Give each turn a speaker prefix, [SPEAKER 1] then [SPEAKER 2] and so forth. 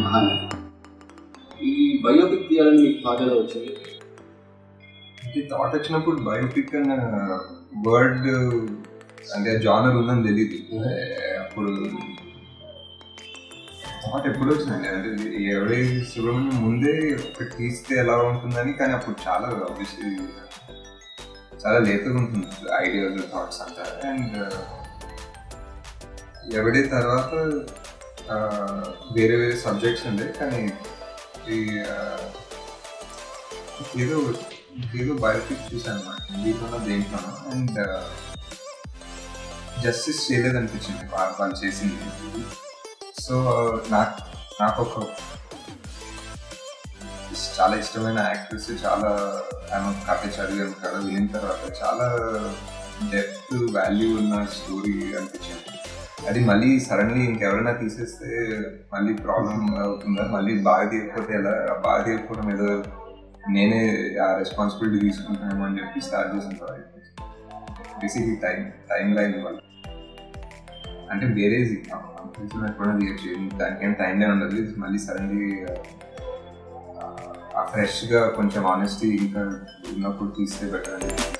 [SPEAKER 1] అనగా ఈ బయోపిక్ తీయాలని మీకు థాట్ ఎలా వచ్చింది
[SPEAKER 2] అంటే థాట్ వచ్చినప్పుడు బయోపిక్ అన్న వర్డ్ అంటే జానర్ ఉందని తెలియదు అప్పుడు థాట్ ఎప్పుడు వచ్చిందండి అంటే ఎవడే సుబ్రహ్మణ్యం ముందే ఒకటి తీస్తే ఎలా ఉంటుందని కానీ అప్పుడు చాలా ఆబ్వియస్లీ చాలా లేతగా ఉంటుంది ఐడియాస్ థాట్స్ అంతా అండ్ ఎవడే తర్వాత ఆ, వేరే వేరే సబ్జెక్ట్స్ ఉండే కానీ ఈ ఆ, ఏదో ఏదో బయోపిక్ చూసాను అనమాట దీంట్లోనో దేంట్లోనో అండ్ జస్టిస్ చేయలేదనిపించింది వా- వాళ్ళు చేసింది సో నాకు నాకు ఒక చాలా ఇష్టమైన యాక్ట్రెస్ చాలా ఆమె కథ చదివాను కథ వినిన తర్వాత చాలా డెప్త్ వాల్యూ ఉన్న స్టోరీ అనిపించింది అది మళ్ళీ సడన్లీ ఇంకెవరైనా తీసేస్తే మళ్ళీ ప్రాబ్లం అవుతుందా మళ్ళీ బాగా తీయకపోతే ఎలా ఆ బాగా తీయకపోవడం ఏదో నేనే ఆ రెస్పాన్సిబిలిటీ తీసుకుంటాను అని చెప్పి స్టార్ట్ చేసిన project basically time timeline వల్ల అంటే వేరేది కూడా తీయచ్చు దానికి ఏం టైం లైన్ ఉండదు మళ్ళీ సడన్లీ ఆ ఫ్రెష్గా కొంచెం ఆనెస్టీ ఇంకా ఉన్నప్పుడు తీస్తే బెటర్ అని